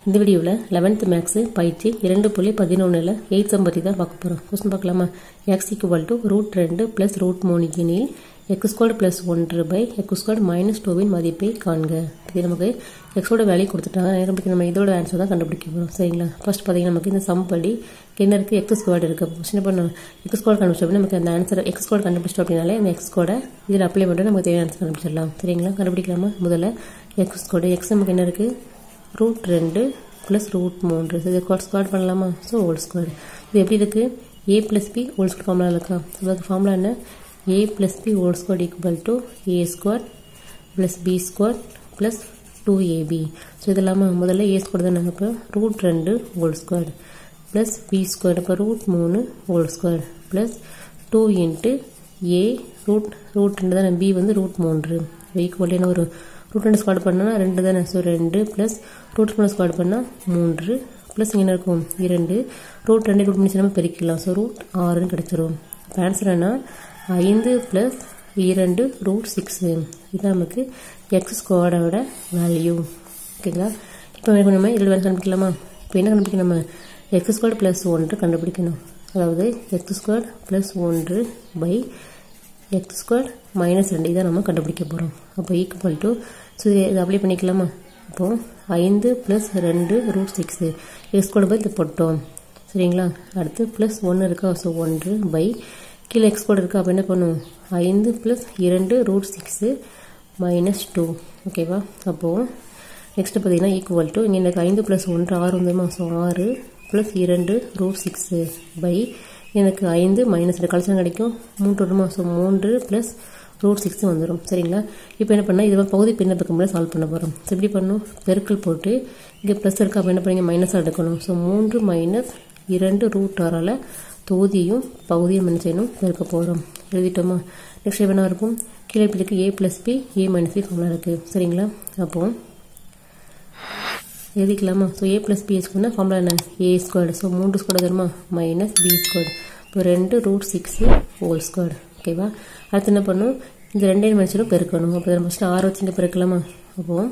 இந்த வீடியோவில் eleventh maths பயிற்சி இரண்டு புள்ளி பதினொன்றில் எயிட் சம் பற்றி தான் பார்க்க போகிறோம் கொஸ்டின் பார்க்கலாமா எக்ஸ் ஈக்குவல் டு ரூட் ரெண்டு ப்ளஸ் ரூட் மூணு எனில் எக்ஸ் ஸ்கொயர் ப்ளஸ் ஒன்று பை எக்ஸ் ஸ்கொயர் மைனஸ் டூவின் மதிப்பை காண்க இது நமக்கு எக்ஸோட வேல்யூ கொடுத்துட்டாங்க நமக்கு நம்ம இதோட ஆன்சர் தான் கண்டுபிடிக்க போகிறோம் சரிங்களா ஃபர்ஸ்ட் பார்த்தீங்கன்னா நமக்கு இந்த சம் படி என்ன இருக்குது எக்ஸ் ஸ்கொயர் இருக்குது கொஸ்டின் பண்ண எக்ஸ் ஸ்கொயர் கண்டுபிடிச்சோம் அப்படின்னா நமக்கு அந்த ஆன்சர் எக்ஸ் ஸ்கொயர் கண்டுபிடிச்சோம் அப்படின்னாலே இந்த எக்ஸ் ஸ்கொயரை இதில் அப்ளை பண்ணிட்டு நமக்கு தேவையான ஆன்சர் கண்டுபிடிச்சிடலாம் சரிங்களா கண்டுபிடிக்கலாமா முதல்ல எக்ஸ் ஸ்கொயர் எக்ஸ் நமக்கு என்ன இருக்குது ரூட் ரெண்டு ப்ளஸ் ரூட் மூன்று இது ஸ்கொயர் பண்ணலாமா ஸோ ஹோல் ஸ்கொயர் இது எப்படி இருக்குது A plus B whole square formula இருக்கா அதுக்கு ஃபார்முலா என்ன A plus B whole square equal to A square plus B square plus two AB so இது இல்லாமல் முதல்ல ஏ ஸ்கொயர் தான் இப்போ ரூட் ரெண்டு whole square plus B square இப்போ ரூட் மூணு whole square plus two into A root root ரெண்டு தானே பி வந்து ரூட் மூன்று ஈக்குவல் என்ன ஒரு ரூட் ரெண்டு ஸ்கொயர் பண்ணால் ரெண்டு தானே ஸோ ரெண்டு ப்ளஸ் ரூட் மூணு ஸ்கொயர் பண்ணால் மூன்று ப்ளஸ் இங்கே என்ன இருக்கும் இரண்டு ரூட் ரெண்டு ரூட் பண்ணி நம்ம பெருக்கலாம் ஸோ ரூட் ஆறுன்னு கிடச்சிரும் இப்போ ஆன்சர் என்ன ஐந்து ப்ளஸ் இரண்டு ரூட் சிக்ஸு இது நமக்கு எக்ஸ் ஸ்கொயரோட வேல்யூ ஓகேங்களா இப்போ நம்ம இதில் வேலை கண்டுபிடிக்கலாமா இப்போ என்ன கண்டுபிடிக்கணும் நம்ம எக்ஸ் ஸ்கொயர் ப்ளஸ் ஒன்று கண்டுபிடிக்கணும் அதாவது எக்ஸ் ஸ்கொயர் ப்ளஸ் ஒன்று பை எக்ஸ் ஸ்கொயர் மைனஸ் ரெண்டு இதை நம்ம கண்டுபிடிக்க போகிறோம் அப்போ ஈக்குவல் டு ஸோ இதை அப்ளை பண்ணிக்கலாமா அப்போது ஐந்து ப்ளஸ் ரெண்டு root six X square by இது போட்டோம் சரிங்களா அடுத்து ப்ளஸ் ஒன்று இருக்கா ஸோ ஒன்று பை கீழே எக்ஸ் ஸ்கொயர் இருக்கா அப்போ என்ன பண்ணும் ஐந்து ப்ளஸ் இரண்டு ரூட் சிக்ஸு மைனஸ் டூ ஓகேவா அப்போது நெக்ஸ்ட்டு பார்த்தீங்கன்னா ஈக்குவல் டு இங்கே எனக்கு ஐந்து ப்ளஸ் ஒன்று ஆறு வந்துமா ஸோ ஆறு ப்ளஸ் இரண்டு ரூட் சிக்ஸு பை எனக்கு ஐந்து மைனஸ் ரெண்டு கழிச்சா கிடைக்கும் மூன்று வருமா ஸோ மூன்று ப்ளஸ் ரூட் சிக்ஸ் வந்துடும் சரிங்களா இப்போ என்ன பண்ணால் இது பகுதி பின்ன பக்கம் சால்வ் பண்ண போகிறோம் ஸோ எப்படி பண்ணணும் பெருக்கல் போட்டு இங்கே ப்ளஸ் இருக்கா அப்போ என்ன பண்ணீங்க மைனஸாக எடுக்கணும் ஸோ மூன்று மைனஸ் இரண்டு ரூட் ஆறால் தொகுதியும் பகுதியும் என்ன செய்யணும் பெருக்க போகிறோம் எழுதிட்டோமா நெக்ஸ்ட் என்ன இருக்கும் கீழே பிடிக்கு A plus B A minus B formula இருக்குது சரிங்களா அப்போது எழுதிக்கலாமா ஸோ ஏ ப்ளஸ் பி ஸ்கொயர்னா ஃபார்முலா என்ன ஏ ஸ்கொயர்டு ஸோ மூன்று ஸ்கொயர் வருமா மைனஸ் பி ஸ்கொயர்டு இப்போ ரெண்டு ரூட் சிக்ஸு ஹோல் ஸ்கொயர்டு ஓகேவா அடுத்து என்ன பண்ணும் இந்த ரெண்டையும் மனுஷனும் பெருக்கணும் அப்போ நம்ம ஃபஸ்ட்டு ஆறு வச்சு இங்கே பெருக்கலாமா அப்போது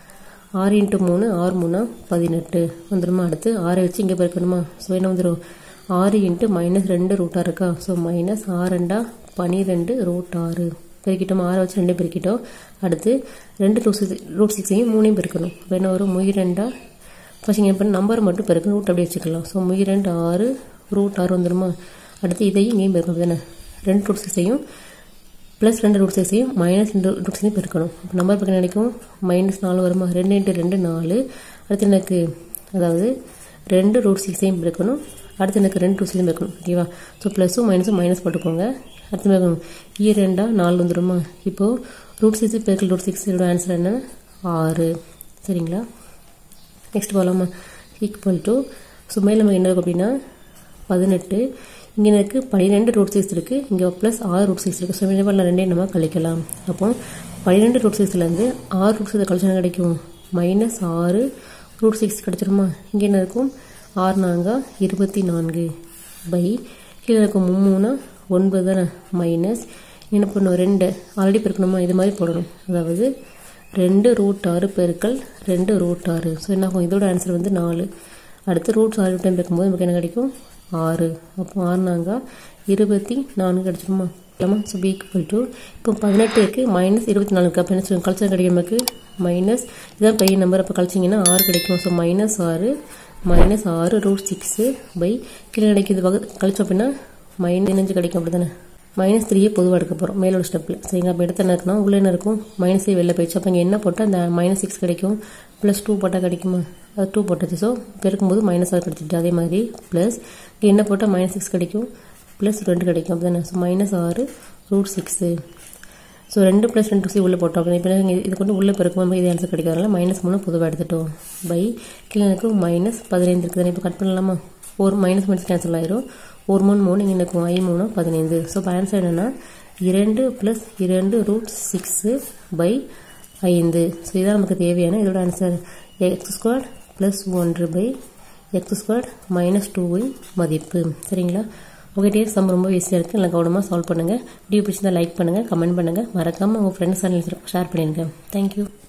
ஆறு இன்ட்டு மூணு ஆறு மூணா பதினெட்டு வந்துடுமா அடுத்து ஆறை வச்சு இங்கே பெருக்கணுமா ஸோ என்ன வந்துடும் ஆறு இன்ட்டு மைனஸ் ரெண்டு ரூட்டாக இருக்கா ஸோ மைனஸ் ஆறு ரெண்டா பனிரெண்டு ரூட் ஆறு பெருக்கிட்டோம் ஆறை வச்சு ரெண்டே பெருக்கிட்டோம் அடுத்து ரெண்டு ரூட் சிக்ஸ் ரூட் சிக்ஸையும் மூணையும் பெருக்கணும் இப்போ என்ன வரும் முய் ரெண்டா ஃபஸ்ட் இங்கே பண்ண நம்பர் மட்டும் பெருக்கணும் ரூட் அப்படியே வச்சுக்கலாம் ஸோ முய் ரெண்டு ஆறு ரூட் ஆறு வந்துடுமா அடுத்து இதையும் இங்கேயும் பெருக்கணும் தானே ரெண்டு ரூட் சிக்ஸையும் ப்ளஸ் ரெண்டு ரூட் சிக்ஸையும் மைனஸ் ரெண்டு ரூட் சிக்ஸையும் பெருக்கணும் இப்போ நம்பர் பக்கம் நினைக்கும் மைனஸ் நாலு வருமா ரெண்டு இன்ட்டு ரெண்டு நாலு அடுத்து எனக்கு அதாவது ரெண்டு ரூட் சிக்ஸையும் பெருக்கணும் அடுத்து எனக்கு ரெண்டு ரூட் சிக்ஸையும் பெருக்கணும் ஓகேவா ஸோ ப்ளஸும் மைனஸும் மைனஸ் போட்டுக்கோங்க அடுத்து மேலும் இ ரெண்டா நாலு வந்துடுமா இப்போது ரூட் சிக்ஸ் பெருக்கல் ரூட் சிக்ஸ் இதோட ஆன்சர் என்ன ஆறு சரிங்களா நெக்ஸ்ட் போகலாமா ஈக்குவல் டு ஸோ மேலே நமக்கு என்ன இருக்கும் அப்படின்னா பதினெட்டு இங்கே எனக்கு பன்னிரெண்டு ரூட் சிக்ஸ் இருக்குது இங்கே ப்ளஸ் ஆறு ரூட் சிக்ஸ் இருக்குது ஸோ என்ன பண்ணலாம் ரெண்டையும் நம்ம கழிக்கலாம் அப்போ பன்னிரெண்டு ரூட் சிக்ஸ்லேருந்து ஆறு ரூட் சிக்ஸ் கழிச்சா கிடைக்கும் மைனஸ் ஆறு ரூட் சிக்ஸ் கிடச்சிருமா இங்கே என்ன இருக்கும் ஆறு நாங்க இருபத்தி நான்கு பை கீழே இருக்கும் மும்மூணா ஒன்பது தானே மைனஸ் என்ன பண்ணும் ரெண்டு ஆல்ரெடி பெருக்கணுமா இது மாதிரி போடணும் அதாவது ரெண்டு ரூட் ஆறு பெருக்கல் ரெண்டு ரூட் ஆறு ஸோ என்ன ஆகும் இதோட ஆன்சர் வந்து நாலு அடுத்து ரூட் ஆறு டைம் பெருக்கும்போது நமக்கு என்ன கிடைக்கும் ஆறு அப்போ ஆறுனாங்க இருபத்தி நான்கு கிடச்சிருமா இல்லாமல் ஸோ பி ஈக்குவல் டு இப்போ பதினெட்டு இருக்குது மைனஸ் இருபத்தி நாலு இருக்குது அப்போ என்ன சொல்லுங்க கழிச்சா கிடைக்கும் நமக்கு மைனஸ் இதான் பெரிய நம்பர் அப்போ கழிச்சிங்கன்னா ஆறு கிடைக்கும் ஸோ மைனஸ் ஆறு மைனஸ் ஆறு ரூட் சிக்ஸு பை கீழே கிடைக்கிது வகு கழிச்சோம் அப்படின்னா மைனஸ் அஞ்சு கிடைக்கும் அப்படி தானே மைனஸ் த்ரீயே பொதுவாக எடுக்க போகிறோம் மேலோட ஸ்டெப்பில் சரிங்களா அப்போ எடுத்து என்ன இருக்குன்னா உள்ளே என்ன இருக்கும் மைனஸே வெளில போயிடுச்சு அப்போ இங்கே என்ன போட்டால் அந்த மைனஸ் சிக்ஸ் கிடைக்கும் ப்ளஸ் டூ போட்டால் கிடைக்குமா அது டூ போட்டாச்சு ஸோ பெருக்கும்போது மைனஸ் ஆறு கிடச்சிட்டு அதே மாதிரி ப்ளஸ் இங்கே என்ன போட்டால் மைனஸ் சிக்ஸ் கிடைக்கும் ப்ளஸ் ரெண்டு கிடைக்கும் அப்படி தானே ஸோ மைனஸ் ஆறு ரூட் சிக்ஸு ஸோ ரெண்டு ப்ளஸ் ரெண்டு சிக்ஸ் உள்ளே போட்டோம் அப்படி இப்போ இது கொண்டு உள்ளே பெருக்கும்போது இது ஆன்சர் கிடைக்கிறதுனால மைனஸ் மூணு பொதுவாக எடுத்துட்டோம் பை கீழே எனக்கு மைனஸ் பதினைந்து இருக்குது இப்போ கட் பண்ணலாமா ஒரு மைனஸ் மைனஸ் கேன்சல் ஆயிரும் ஒரு மூணு மூணு இங்கே இருக்கும் ஐ மூணு பதினைந்து ஸோ இப்போ ஆன்சர் என்னென்னா இரண்டு ப்ளஸ் இரண்டு ரூட் சிக்ஸு பை ஐந்து ஸோ இதான் நமக்கு தேவையான இதோட ஆன்சர் எக்ஸ் ஸ்கொயர் ப்ளஸ் ஒன்று பை எக்ஸ் ஸ்கொயர் மைனஸ் டூவின் மதிப்பு சரிங்களா உங்கள்கிட்டயே சம் ரொம்ப ஈஸியாக இருக்குது இல்லை கவனமாக சால்வ் பண்ணுங்கள் வீடியோ பிடிச்சிருந்தா லைக் பண்ணுங்கள் கமெண்ட் பண்ணுங்கள் மறக்காமல் உங்கள் ஃப்ரெண்ட்ஸ் சேனல் ஷேர் பண்ணிடுங்க தேங்க்யூ